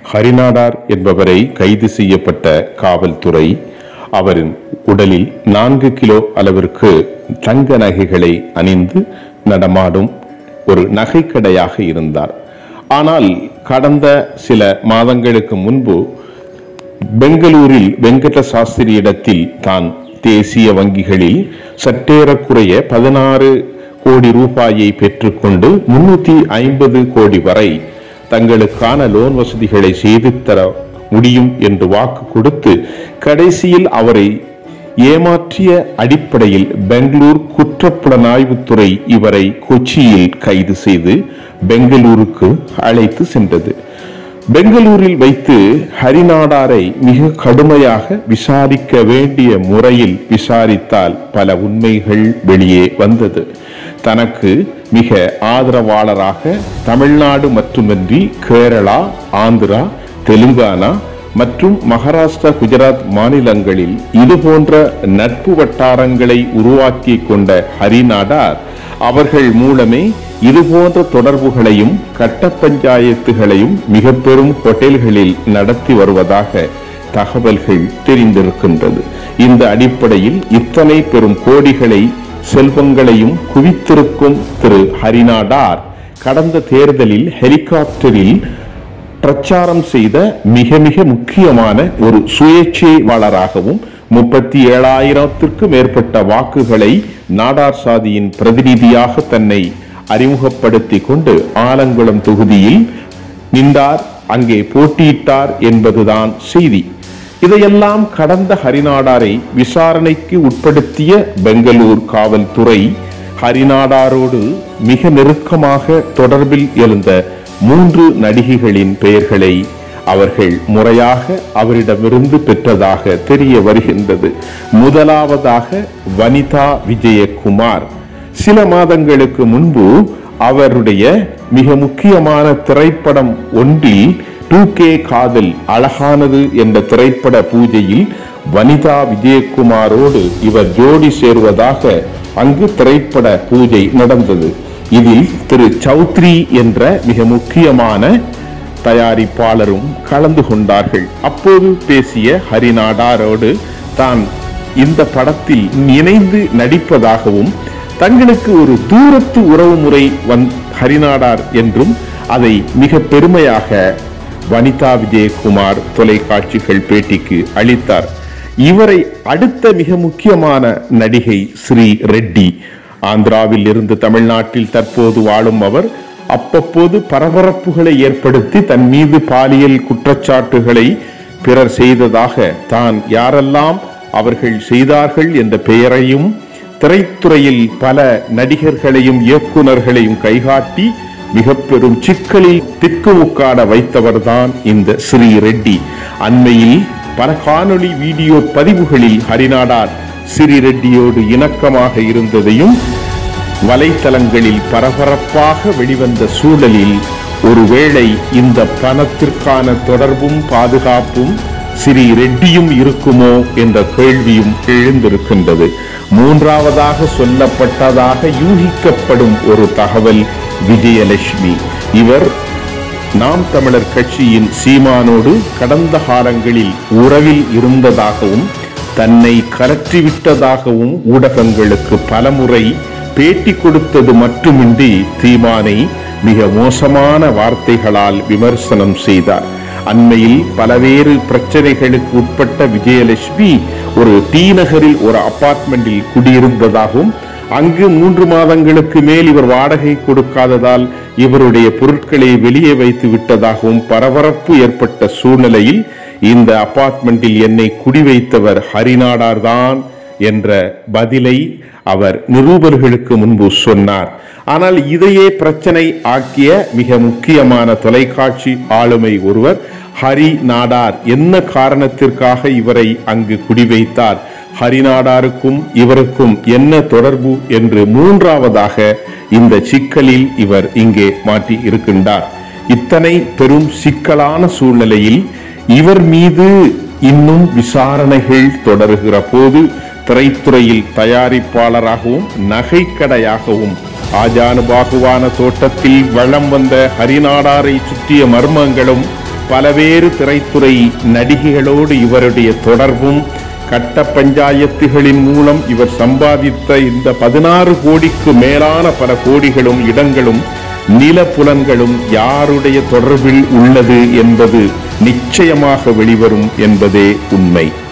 ஹரிநாடார் என்பவரை கைது செய்யப்பட்ட காவல்துறை அவரின் உடலில் நான்கு கிலோ அளவிற்கு தங்க நகைகளை அணிந்து நடமாடும் ஒரு நகைக்கடையாக இருந்தார் ஆனால் கடந்த சில மாதங்களுக்கு முன்பு பெங்களூரில் வெங்கட சாஸ்திரியிடத்தில் தான் தேசிய வங்கிகளில் சற்றேறக்குறைய பதினாறு கோடி ரூபாயை பெற்றுக்கொண்டு முன்னூத்தி ஐம்பது கோடி வரை தங்களுக்கான லோன் வசதிகளை செய்து தர முடியும் என்று வாக்கு கொடுத்து கடைசியில் அவரை ஏமாற்றிய அடிப்படையில் பெங்களூர் குற்றப்புலனாய்வுத்துறை இவரை கொச்சியில் கைது செய்து பெங்களூருக்கு அழைத்து சென்றது பெங்களூரில் வைத்து ஹரிநாடாரை மிக கடுமையாக விசாரிக்க வேண்டிய முறையில் விசாரித்தால் பல உண்மைகள் வெளியே வந்தது தனக்கு மிக ஆதரவாளராக தமிழ்நாடு மட்டுமின்றி கேரளா ஆந்திரா தெலுங்கானா மற்றும் மகாராஷ்டிரா குஜராத் மாநிலங்களில் இதுபோன்ற நட்பு வட்டாரங்களை உருவாக்கி கொண்ட ஹரிநாடார் அவர்கள் மூலமே இதுபோன்ற தொடர்புகளையும் கட்ட பஞ்சாயத்துகளையும் மிக பெரும் ஹோட்டல்களில் நடத்தி வருவதாக தகவல்கள் தெரிந்திருக்கின்றது இந்த அடிப்படையில் இத்தனை பெரும் கோடிகளை செல்வங்களையும் குவித்திருக்கும் திரு ஹரிநாடார் கடந்த தேர்தலில் ஹெலிகாப்டரில் பிரச்சாரம் செய்த மிக மிக முக்கியமான ஒரு சுயேட்சையாளராகவும் முப்பத்தி ஏழாயிரத்திற்கு மேற்பட்ட வாக்குகளை நாடார் சாதியின் பிரதிநிதியாக தன்னை அறிமுகப்படுத்திக் கொண்டு ஆலங்குளம் தொகுதியில் நின்றார் அங்கே போட்டியிட்டார் என்பதுதான் செய்தி இதையெல்லாம் கடந்த ஹரிநாடாரை விசாரணைக்கு உட்படுத்திய பெங்களூர் காவல்துறை ஹரிநாடாரோடு மிக நெருக்கமாக தொடர்பில் எழுந்த மூன்று நடிகைகளின் பெயர்களை அவர்கள் முறையாக அவரிடமிருந்து பெற்றதாக தெரிய வருகின்றது முதலாவதாக வனிதா விஜயகுமார் சில மாதங்களுக்கு முன்பு அவருடைய மிக முக்கியமான திரைப்படம் ஒன்றில் டூ கே காதல் அழகானது என்ற திரைப்பட பூஜையில் வனிதா விஜயகுமாரோடு இவர் ஜோடி சேர்வதாக அங்கு திரைப்பட பூஜை நடந்தது இதில் திரு சௌத்ரி என்ற மிக முக்கியமான தயாரிப்பாளரும் கலந்து கொண்டார்கள் அப்போது பேசிய ஹரிநாடாரோடு தான் இந்த படத்தில் இணைந்து நடிப்பதாகவும் தங்களுக்கு ஒரு தூரத்து உறவுமுறை வந் ஹரிநாடார் என்றும் அதை மிக பெருமையாக வனிதா விஜயகுமார் தொலைக்காட்சிகள் பேட்டிக்கு அளித்தார் இவரை அடுத்த மிக முக்கியமான நடிகை ஸ்ரீ ரெட்டி ஆந்திராவில் இருந்து தமிழ்நாட்டில் தற்போது வாழும் அவர் அப்பப்போது பரபரப்புகளை ஏற்படுத்தி தன் மீது பாலியல் குற்றச்சாட்டுகளை பிறர் செய்ததாக தான் யாரெல்லாம் அவர்கள் செய்தார்கள் என்ற பெயரையும் திரைத்துறையில் பல நடிகர்களையும் இயக்குனர்களையும் கைகாட்டி மிக பெரும் சிக்கலில் திக்குமுக்காட வைத்தவர்தான் இந்த ஸ்ரீ ரெட்டி அண்மையில் பல காணொளி வீடியோ பதிவுகளில் ஹரிநாடார் ஸ்ரீ ரெட்டியோடு இணக்கமாக இருந்ததையும் வலைத்தளங்களில் பரபரப்பாக வெளிவந்த சூழலில் ஒருவேளை இந்த பணத்திற்கான தொடர்பும் பாதுகாப்பும் ஸ்ரீ ரெட்டியும் இருக்குமோ என்ற கேள்வியும் எழுந்திருக்கின்றது மூன்றாவதாக சொல்லப்பட்டதாக யூகிக்கப்படும் ஒரு தகவல் விஜயலட்சுமி இவர் நாம் தமிழர் கட்சியின் சீமானோடு கடந்த காலங்களில் உறவில் இருந்ததாகவும் தன்னை கலற்றிவிட்டதாகவும் ஊடகங்களுக்கு பலமுறை பேட்டி கொடுத்தது மட்டுமின்றி தீமானை மிக மோசமான வார்த்தைகளால் விமர்சனம் செய்தார் அண்மையில் பலவேறு பிரச்சனைகளுக்கு உட்பட்ட விஜயலட்சுமி ஒரு டி நகரில் ஒரு அபார்ட்மெண்டில் குடியிருந்ததாகவும் அங்கு மூன்று மாதங்களுக்கு மேல் இவர் வாடகை கொடுக்காததால் இவருடைய பொருட்களை வெளியே வைத்து விட்டதாகவும் பரபரப்பு ஏற்பட்ட சூழ்நிலையில் இந்த அபார்ட்மெண்டில் என்னை குடிவைத்தவர் ஹரிநாடார் தான் என்ற பதிலை அவர் நிருபர்களுக்கு முன்பு சொன்னார் ஆனால் இதையே பிரச்சனை ஆக்கிய மிக முக்கியமான தொலைக்காட்சி ஆளுமை ஒருவர் ஹரி நாடார் என்ன காரணத்திற்காக இவரை அங்கு குடிவைத்தார் ஹரிநாடாருக்கும் இவருக்கும் என்ன தொடர்பு என்று மூன்றாவதாக இந்த சிக்கலில் இவர் இங்கே மாட்டி இருக்கின்றார் இத்தனை பெரும் சிக்கலான சூழ்நிலையில் இவர் மீது இன்னும் விசாரணைகள் தொடருகிற போது திரைத்துறையில் தயாரிப்பாளராகவும் நகைக்கடையாகவும் ஆஜானுபாகுவான தோட்டத்தில் வளம் வந்த ஹரிநாடாரை சுற்றிய மர்மங்களும் பலவேறு திரைத்துறை நடிகைகளோடு இவருடைய தொடர்பும் கட்ட பஞ்சாயத்துகளின் மூலம் இவர் சம்பாதித்த இந்த பதினாறு கோடிக்கு மேலான பல கோடிகளும் இடங்களும் நிலப்புலன்களும் யாருடைய தொடர்பில் உள்ளது என்பது நிச்சயமாக வெளிவரும் என்பதே உண்மை